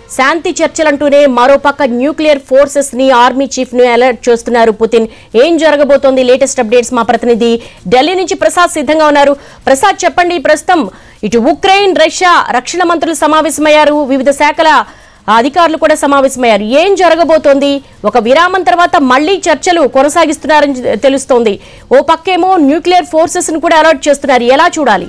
శాంతి చర్చలంటూనే మరోపక్క nuclear forces ని ఆర్మీ చీఫ్ ను అలర్ట్ చేస్తున్నారు పుతిన్ ఏం జరగబోతోంది లేటెస్ట్ అప్డేట్స్ మా ప్రతినిధి ఢిల్లీ నుంచి ప్రసాద్ సిద్ధంగా ఉన్నారు ప్రసాద్ చెప్పండి ప్రస్తుతం ఇటు ఉక్రెయిన్ రష్యా రక్షణ మంత్రులు సమావేశమయ్యారు వివిధ శాఖల అధికారులు కూడా సమావేశమయ్యారు ఏం జరగబోతోంది ఒక విరామం తర్వాత మళ్లీ చర్చలు కొనసాగిస్తున్నారని తెలుస్తోంది ఓ పక్కేమో న్యూక్లియర్ ఫోర్సెస్ ను కూడా అలర్ట్ చేస్తున్నారు ఎలా చూడాలి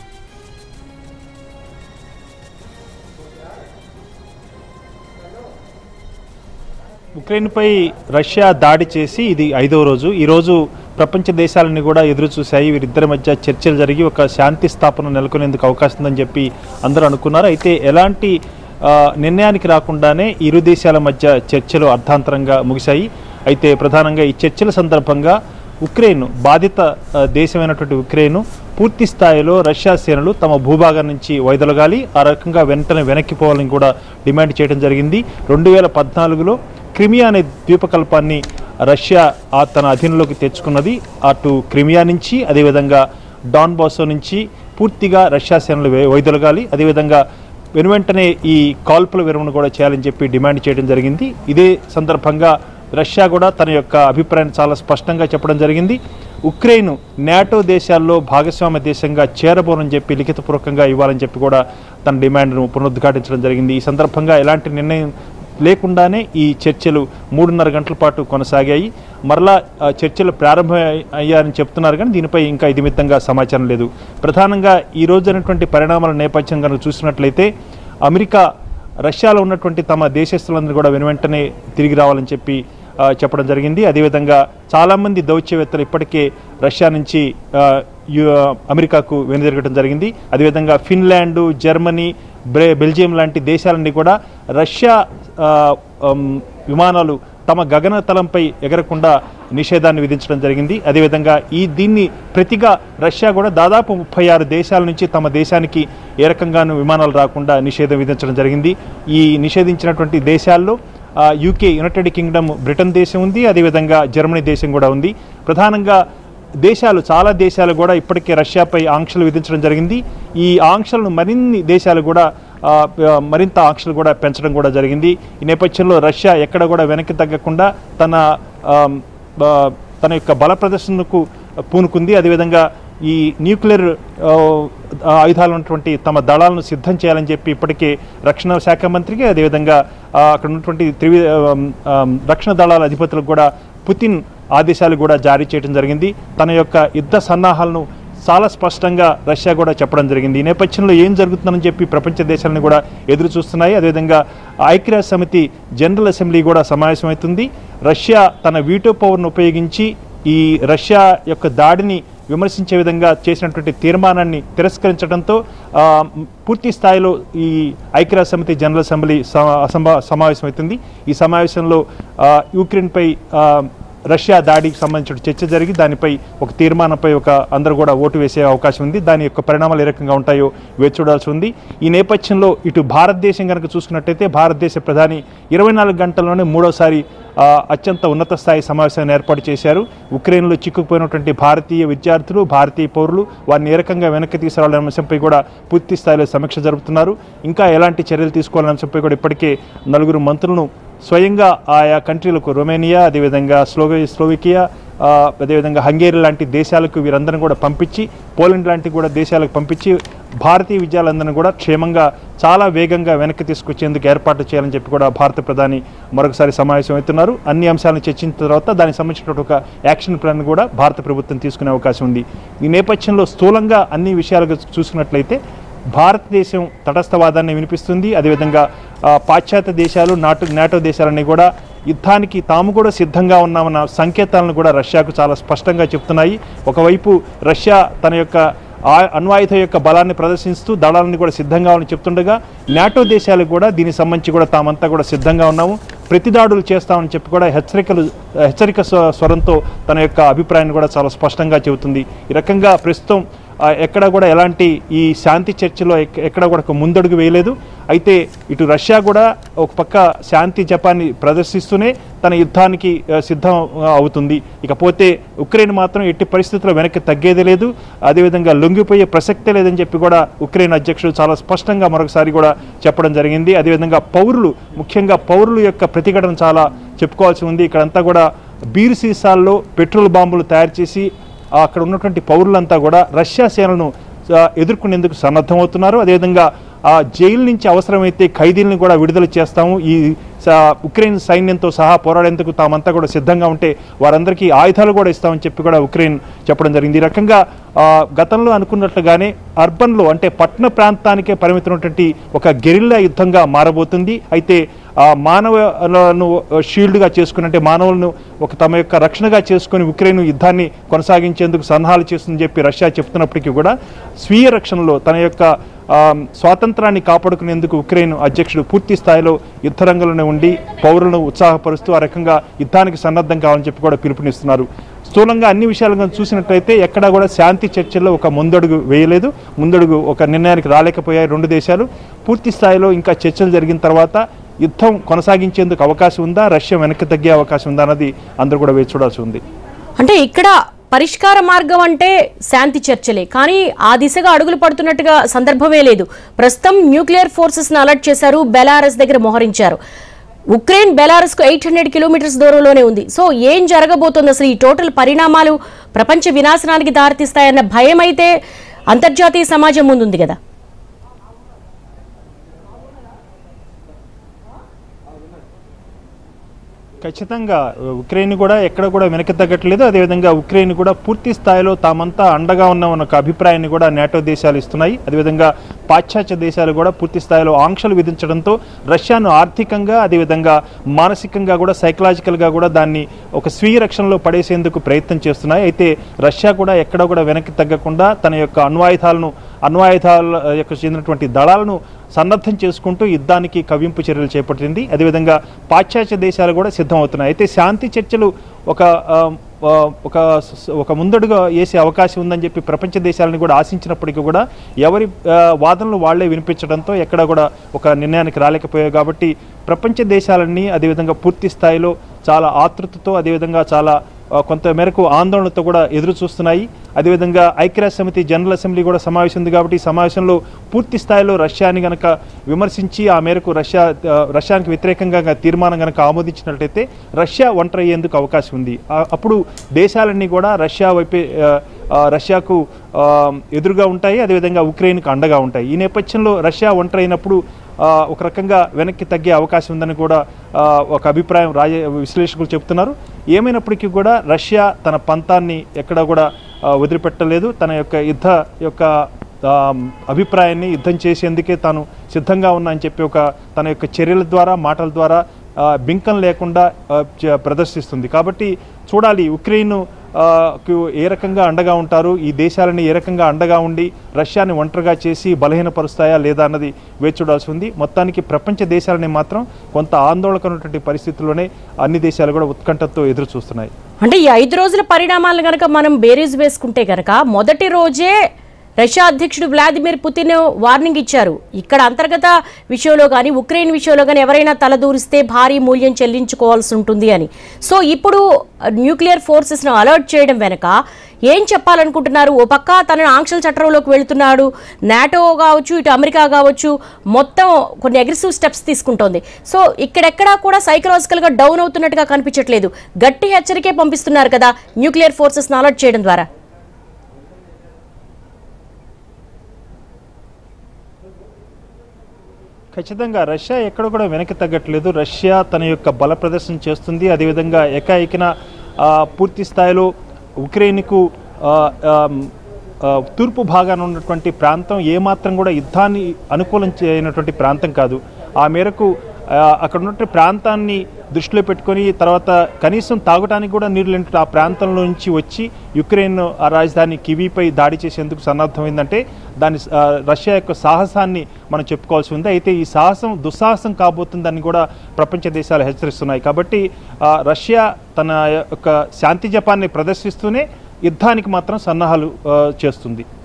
ఉక్రెయిన్పై రష్యా దాడి చేసి ఇది ఐదవ రోజు ఈ రోజు ప్రపంచ దేశాలన్నీ కూడా ఎదురు చూశాయి వీరిద్దరి మధ్య చర్చలు జరిగి ఒక శాంతి స్థాపన నెలకొనేందుకు అవకాశం ఉందని చెప్పి అందరూ అనుకున్నారు అయితే ఎలాంటి ఆ, నిర్ణయానికి రాకుండానే ఇరు దేశాల మధ్య చర్చలు అర్ధాంతరంగా ముగిశాయి అయితే ప్రధానంగా ఈ చర్చల సందర్భంగా ఉక్రెయిన్ బాధిత ఆ, దేశమైనటువంటి ఉక్రెయిన్ పూర్తి స్థాయిలో రష్యా సేనలు తమ భూభాగం నుంచి వైదొలగాలి ఆ రకంగా వెంటనే వెనక్కి పోవాలని కూడా డిమాండ్ చేయడం జరిగింది రెండు వేల పద్నాలుగులో క్రిమియా అనే ద్వీపకల్పాన్ని రష్యా ఆ తన అధీనంలోకి తెచ్చుకున్నది అటు క్రిమియా నుంచి అదేవిధంగా డాన్ బాసో నుంచి పూర్తిగా రష్యా సేనలు వై- వైదొలగాలి అదేవిధంగా వెనువెంటనే ఈ కాల్పుల విరమణ కూడా చేయాలని చెప్పి డిమాండ్ చేయడం జరిగింది ఇదే సందర్భంగా రష్యా కూడా తన యొక్క అభిప్రాయాన్ని చాలా స్పష్టంగా చెప్పడం జరిగింది ఉక్రెయిన్ నాటో దేశాల్లో భాగస్వామ్య దేశంగా చేరబోనని చెప్పి లిఖితపూర్వకంగా ఇవ్వాలని చెప్పి కూడా తన డిమాండ్ను పునరుద్ఘాటించడం జరిగింది ఈ సందర్భంగా ఎలాంటి నిర్ణయం లేకుండానే ఈ చర్చలు మూడున్నర గంటల పాటు కొనసాగాయి మరలా ఆ, చర్చలు ప్రారంభం అయ్యారని చెప్తున్నారు కానీ దీనిపై ఇంకా ఇదిమిత్తంగా సమాచారం లేదు ప్రధానంగా ఈ రోజు అయినటువంటి పరిణామాల నేపథ్యం కనుక చూసినట్లయితే అమెరికా రష్యాలో ఉన్నటువంటి తమ దేశస్తులందరూ కూడా వెనువెంటనే తిరిగి రావాలని చెప్పి ఆ, చెప్పడం జరిగింది అదేవిధంగా చాలామంది దౌత్యవేత్తలు ఇప్పటికే రష్యా నుంచి ఆ, యు- అమెరికాకు వెనుదిరగడం జరిగింది అదేవిధంగా ఫిన్లాండ్ జర్మనీ బ్రె బెల్జియం లాంటి దేశాలన్నీ కూడా రష్యా ఆ, ఉమ్, విమానాలు తమ గగనతలంపై ఎగరకుండా నిషేధాన్ని విధించడం జరిగింది అదేవిధంగా ఈ దీన్ని ప్రతిగా రష్యా కూడా దాదాపు ముప్పై ఆరు దేశాల నుంచి తమ దేశానికి ఏ రకంగానూ విమానాలు రాకుండా నిషేధం విధించడం జరిగింది ఈ నిషేధించినటువంటి దేశాల్లో ఆ, యూకే యునైటెడ్ కింగ్డమ్ బ్రిటన్ దేశం ఉంది అదేవిధంగా జర్మనీ దేశం కూడా ఉంది ప్రధానంగా దేశాలు చాలా దేశాలు కూడా ఇప్పటికే రష్యాపై ఆంక్షలు విధించడం జరిగింది ఈ ఆంక్షలను మరిన్ని దేశాలు కూడా ఆ, ఆ, మరింత ఆంక్షలు కూడా పెంచడం కూడా జరిగింది ఈ నేపథ్యంలో రష్యా ఎక్కడ కూడా వెనక్కి తగ్గకుండా తన ఆమ్, ఆ, తన యొక్క బల ప్రదర్శనకు పూనుకుంది అదేవిధంగా ఈ న్యూక్లియర్ ఆ, ఆయుధాలు ఉన్నటువంటి తమ దళాలను సిద్ధం చేయాలని చెప్పి ఇప్పటికే రక్షణ శాఖ మంత్రికి అదేవిధంగా ఆ, అక్కడ ఉన్నటువంటి త్రివి ఆమ్, ఆమ్, రక్షణ దళాల అధిపతులకు కూడా పుతిన్ ఆదేశాలు కూడా జారీ చేయడం జరిగింది తన యొక్క యుద్ధ సన్నాహాలను చాలా స్పష్టంగా రష్యా కూడా చెప్పడం జరిగింది ఈ నేపథ్యంలో ఏం జరుగుతుందని చెప్పి ప్రపంచ దేశాలను కూడా ఎదురు చూస్తున్నాయి అదేవిధంగా ఐక్యరాజ్య సమితి జనరల్ అసెంబ్లీ కూడా సమావేశమవుతుంది రష్యా తన వీటో పవర్ను ఉపయోగించి ఈ రష్యా యొక్క దాడిని విమర్శించే విధంగా చేసినటువంటి తీర్మానాన్ని తిరస్కరించడంతో ఆ, పూర్తి స్థాయిలో ఈ ఐక్యరాజ్య సమితి జనరల్ అసెంబ్లీ సమ- అసంభ- సమావేశమవుతుంది ఈ సమావేశంలో ఆ, యూక్రెయిన్పై ఆ, రష్యా దాడికి సంబంధించిన చర్చ జరిగి దానిపై ఒక తీర్మానంపై ఒక అందరూ కూడా ఓటు వేసే అవకాశం ఉంది దాని యొక్క పరిణామాలు ఏ రకంగా ఉంటాయో వేచి చూడాల్సి ఉంది ఈ నేపథ్యంలో ఇటు భారతదేశం కనుక చూసుకున్నట్టయితే భారతదేశ ప్రధాని ఇరవై నాలుగు గంటల్లోనే మూడోసారి ఆ, అత్యంత ఉన్నత స్థాయి సమావేశాన్ని ఏర్పాటు చేశారు ఉక్రెయిన్లో చిక్కుకుపోయినటువంటి భారతీయ విద్యార్థులు భారతీయ పౌరులు వారిని ఏ రకంగా వెనక్కి తీసుకురావాలనే అంశంపై కూడా పూర్తి స్థాయిలో సమీక్ష జరుపుతున్నారు ఇంకా ఎలాంటి చర్యలు తీసుకోవాలనే అంశంపై కూడా ఇప్పటికే నలుగురు మంత్రులను స్వయంగా ఆయా కంట్రీలకు రొమేనియా అదేవిధంగా స్లోవే స్లోవికియా ఆ, అదేవిధంగా హంగేరీ లాంటి దేశాలకు వీరందరిని కూడా పంపించి పోలాండ్ లాంటి కూడా దేశాలకు పంపించి భారతీయ విద్యాలందరినీ కూడా క్షేమంగా చాలా వేగంగా వెనక్కి తీసుకొచ్చేందుకు ఏర్పాట్లు చేయాలని చెప్పి కూడా భారత ప్రధాని మరొకసారి సమావేశం అవుతున్నారు అన్ని అంశాలను చర్చించిన తర్వాత దానికి సంబంధించినటువంటి ఒక యాక్షన్ ప్లాన్ కూడా భారత ప్రభుత్వం తీసుకునే అవకాశం ఉంది ఈ నేపథ్యంలో స్థూలంగా అన్ని విషయాలు చూసుకున్నట్లయితే భారతదేశం తటస్థవాదాన్ని వినిపిస్తుంది అదేవిధంగా ఆ, పాశ్చాత్య దేశాలు నాటు నాటో దేశాలన్నీ కూడా యుద్ధానికి తాము కూడా సిద్ధంగా ఉన్నామన్న సంకేతాలను కూడా రష్యాకు చాలా స్పష్టంగా చెప్తున్నాయి ఒకవైపు రష్యా తన యొక్క ఆ- అణ్వాయుధ యొక్క బలాన్ని ప్రదర్శిస్తూ దళాలను కూడా సిద్ధంగా అని చెప్తుండగా నాటో దేశాలు కూడా దీనికి సంబంధించి కూడా తామంతా కూడా సిద్ధంగా ఉన్నాము ప్రతిదాడులు చేస్తామని చెప్పి కూడా హెచ్చరికలు హెచ్చరిక స్వ- స్వరంతో తన యొక్క అభిప్రాయాన్ని కూడా చాలా స్పష్టంగా చెబుతుంది ఈ రకంగా ప్రస్తుతం ఆ, ఎక్కడ కూడా ఎలాంటి ఈ శాంతి చర్చలో ఎక్- ఎక్కడ కూడా ఒక ముందడుగు వేయలేదు అయితే ఇటు రష్యా కూడా ఒక పక్క శాంతి జపాన్ని ప్రదర్శిస్తూనే తన యుద్ధానికి ఆ, సిద్ధం ఆ, అవుతుంది ఇకపోతే ఉక్రెయిన్ మాత్రం ఎట్టి పరిస్థితుల్లో వెనక్కి తగ్గేది లేదు అదేవిధంగా లొంగిపోయే ప్రసక్తే లేదని చెప్పి కూడా ఉక్రెయిన్ అధ్యక్షుడు చాలా స్పష్టంగా మరొకసారి కూడా చెప్పడం జరిగింది అదేవిధంగా పౌరులు ముఖ్యంగా పౌరుల యొక్క ప్రతిఘటన చాలా చెప్పుకోవాల్సి ఉంది ఇక్కడంతా కూడా బీరు సీసాల్లో పెట్రోల్ బాంబులు తయారు చేసి ఆ అక్కడ ఉన్నటువంటి పౌరులంతా కూడా రష్యా సేనలను ఆ, ఎదుర్కొనేందుకు సన్నద్ధమవుతున్నారు అదేవిధంగా ఆ జైలు నుంచి అవసరమైతే ఖైదీలను కూడా విడుదల చేస్తాము ఈ స- ఉక్రెయిన్ సైన్యంతో సహా పోరాడేందుకు తామంతా కూడా సిద్ధంగా ఉంటే వారందరికీ ఆయుధాలు కూడా ఇస్తామని చెప్పి కూడా ఉక్రెయిన్ చెప్పడం జరిగింది ఈ రకంగా ఆ, గతంలో అనుకున్నట్లుగానే అర్బన్లో అంటే పట్టణ ప్రాంతానికే పరిమితమైనటువంటి ఒక గెరిల్లా యుద్ధంగా మారబోతుంది అయితే ఆ మానవులను షీల్డ్గా చేసుకుని అంటే మానవులను ఒక తమ యొక్క రక్షణగా చేసుకుని ఉక్రెయిన్ యుద్ధాన్ని కొనసాగించేందుకు సన్నాహాలు చేస్తుందని చెప్పి రష్యా చెప్తున్నప్పటికీ కూడా స్వీయ రక్షణలో తన యొక్క ఆ, స్వాతంత్రాన్ని కాపాడుకునేందుకు ఉక్రెయిన్ అధ్యక్షుడు పూర్తి స్థాయిలో యుద్ధ రంగంలోనే ఉండి పౌరులను ఉత్సాహపరుస్తూ ఆ రకంగా యుద్ధానికి సన్నద్ధం కావాలని చెప్పి కూడా పిలుపునిస్తున్నారు స్థూలంగా అన్ని విషయాలుగా చూసినట్లయితే ఎక్కడా కూడా శాంతి చర్చల్లో ఒక ముందడుగు వేయలేదు ముందడుగు ఒక నిర్ణయానికి రాలేకపోయాయి రెండు దేశాలు పూర్తి స్థాయిలో ఇంకా చర్చలు జరిగిన తర్వాత యుద్ధం కొనసాగించేందుకు అవకాశం ఉందా రష్యా వెనక్కి తగ్గే అవకాశం ఉందా అన్నది అందరూ కూడా వేచి చూడాల్సి ఉంది అంటే ఇక్కడ పరిష్కార మార్గం అంటే శాంతి చర్చలే కానీ ఆ దిశగా అడుగులు పడుతున్నట్టుగా సందర్భమే లేదు ప్రస్తుతం న్యూక్లియర్ ఫోర్సెస్ ను అలర్ట్ చేశారు బెలారస్ దగ్గర మోహరించారు ఉక్రెయిన్ బెలారస్ కు ఎయిట్ హండ్రెడ్ కిలోమీటర్స్ దూరంలోనే ఉంది సో ఏం జరగబోతోంది అసలు ఈ టోటల్ పరిణామాలు ప్రపంచ వినాశనానికి దారితీస్తాయన్న భయం అయితే అంతర్జాతీయ సమాజం ముందుంది కదా ఖచ్చితంగా ఉక్రెయిన్ కూడా ఎక్కడ కూడా వెనక్కి తగ్గట్లేదు అదేవిధంగా ఉక్రెయిన్ కూడా పూర్తి స్థాయిలో తామంతా అండగా ఉన్న ఒక అభిప్రాయాన్ని కూడా నేటో దేశాలు ఇస్తున్నాయి అదేవిధంగా పాశ్చాత్య దేశాలు కూడా పూర్తి స్థాయిలో ఆంక్షలు విధించడంతో రష్యాను ఆర్థికంగా అదేవిధంగా మానసికంగా కూడా సైకలాజికల్గా కూడా దాన్ని ఒక స్వీయ రక్షణలో పడేసేందుకు ప్రయత్నం చేస్తున్నాయి అయితే రష్యా కూడా ఎక్కడ కూడా వెనక్కి తగ్గకుండా తన యొక్క అణ్వాయుధాలను అణ్వాయుధాల యొక్క చెందినటువంటి దళాలను సన్నద్ధం చేసుకుంటూ యుద్ధానికి కవ్వింపు చర్యలు చేపట్టింది అదేవిధంగా పాశ్చాత్య దేశాలు కూడా సిద్ధమవుతున్నాయి అయితే శాంతి చర్చలు ఒక ఆ, ఆ, ఒక స- ఒక ముందడుగా వేసే అవకాశం ఉందని చెప్పి ప్రపంచ దేశాలను కూడా ఆశించినప్పటికీ కూడా ఎవరి ఆ, వాదనలు వాళ్లే వినిపించడంతో ఎక్కడ కూడా ఒక నిర్ణయానికి రాలేకపోయాయి కాబట్టి ప్రపంచ దేశాలన్నీ అదేవిధంగా పూర్తి స్థాయిలో చాలా ఆతృతతో అదేవిధంగా చాలా ఆ, కొంత మేరకు ఆందోళనతో కూడా ఎదురు చూస్తున్నాయి అదేవిధంగా ఐక్యరాజ్య సమితి జనరల్ అసెంబ్లీ కూడా సమావేశం ఉంది కాబట్టి ఈ సమావేశంలో పూర్తి స్థాయిలో రష్యాని గనక విమర్శించి ఆ మేరకు రష్యా ఆ, రష్యానికి వ్యతిరేకంగా గనక తీర్మానం గనక ఆమోదించినట్లయితే రష్యా ఒంటరి అయ్యేందుకు అవకాశం ఉంది ఆ- అప్పుడు దేశాలన్నీ కూడా రష్యా వైపే ఆ, ఆ, రష్యాకు ఆ, ఎదురుగా ఉంటాయి అదేవిధంగా ఉక్రెయిన్కు అండగా ఉంటాయి ఈ నేపథ్యంలో రష్యా ఒంటరి అయినప్పుడు ఆ, ఒక రకంగా వెనక్కి తగ్గే అవకాశం ఉందని కూడా ఆ, ఒక అభిప్రాయం రాజ విశ్లేషకులు చెప్తున్నారు ఏమైనప్పటికీ కూడా రష్యా తన పంతాన్ని ఎక్కడ కూడా ఆ, వదిలిపెట్టలేదు తన యొక్క యుద్ధ యొక్క ఆ, అభిప్రాయాన్ని యుద్ధం చేసేందుకే తాను సిద్ధంగా ఉన్నా అని చెప్పి ఒక తన యొక్క చర్యల ద్వారా మాటల ద్వారా ఆ, బింకం లేకుండా ఆ, చ- ప్రదర్శిస్తుంది కాబట్టి చూడాలి ఉక్రెయిన్ ఆ, కు ఏ రకంగా అండగా ఉంటారు ఈ దేశాలని ఏ రకంగా అండగా ఉండి రష్యాని ఒంటరిగా చేసి బలహీనపరుస్తాయా లేదా అన్నది వేచి చూడాల్సి ఉంది మొత్తానికి ప్రపంచ దేశాలని మాత్రం కొంత ఆందోళనకరమైనటువంటి పరిస్థితుల్లోనే అన్ని దేశాలు కూడా ఉత్కంఠతో ఎదురు చూస్తున్నాయి అంటే ఈ ఐదు రోజుల పరిణామాలను గనక మనం బేరీజ్ వేసుకుంటే గనక మొదటి రోజే రష్యా అధ్యక్షుడు వ్లాదిమిర్ పుతిన్ వార్నింగ్ ఇచ్చారు ఇక్కడ అంతర్గత విషయంలో కానీ ఉక్రెయిన్ విషయంలో కానీ ఎవరైనా తలదూరిస్తే భారీ మూల్యం చెల్లించుకోవాల్సి ఉంటుంది అని సో ఇప్పుడు న్యూక్లియర్ ఫోర్సెస్ను అలర్ట్ చేయడం వెనక ఏం చెప్పాలనుకుంటున్నారు ఓ పక్క తనను ఆంక్షల చట్టంలోకి వెళుతున్నాడు నాటో కావచ్చు ఇటు అమెరికా కావచ్చు మొత్తం కొన్ని అగ్రెసివ్ స్టెప్స్ తీసుకుంటోంది సో ఇక్కడెక్కడా కూడా సైకలాజికల్గా డౌన్ అవుతున్నట్టుగా కనిపించట్లేదు గట్టి హెచ్చరికే పంపిస్తున్నారు కదా న్యూక్లియర్ ఫోర్సెస్ను అలర్ట్ చేయడం ద్వారా ఖచ్చితంగా రష్యా ఎక్కడ కూడా వెనక్కి తగ్గట్లేదు రష్యా తన యొక్క బల ప్రదర్శన చేస్తుంది అదేవిధంగా ఏకాఏకిన ఆ, పూర్తి స్థాయిలో ఉక్రెయిన్కు ఆ, ఆమ్, ఆ, తూర్పు భాగాన ఉన్నటువంటి ప్రాంతం ఏమాత్రం కూడా యుద్ధాన్ని అనుకూలం చేయనటువంటి ప్రాంతం కాదు ఆ మేరకు ఆ, అక్కడ ఉన్నటువంటి ప్రాంతాన్ని దృష్టిలో పెట్టుకొని తర్వాత కనీసం తాగడానికి కూడా నీరు లేని ఆ ప్రాంతంలో నుంచి వచ్చి యుక్రెయిన్ ఆ రాజధాని కివీపై దాడి చేసేందుకు సన్నద్ధమైందంటే దాని ఆ, రష్యా యొక్క సాహసాన్ని మనం చెప్పుకోవాల్సి ఉంది అయితే ఈ సాహసం దుస్సాహసం కాబోతుందని కూడా ప్రపంచ దేశాలు హెచ్చరిస్తున్నాయి కాబట్టి ఆ, రష్యా తన యొక్క శాంతి జపాన్ని ప్రదర్శిస్తూనే యుద్ధానికి మాత్రం సన్నాహాలు ఆ, చేస్తుంది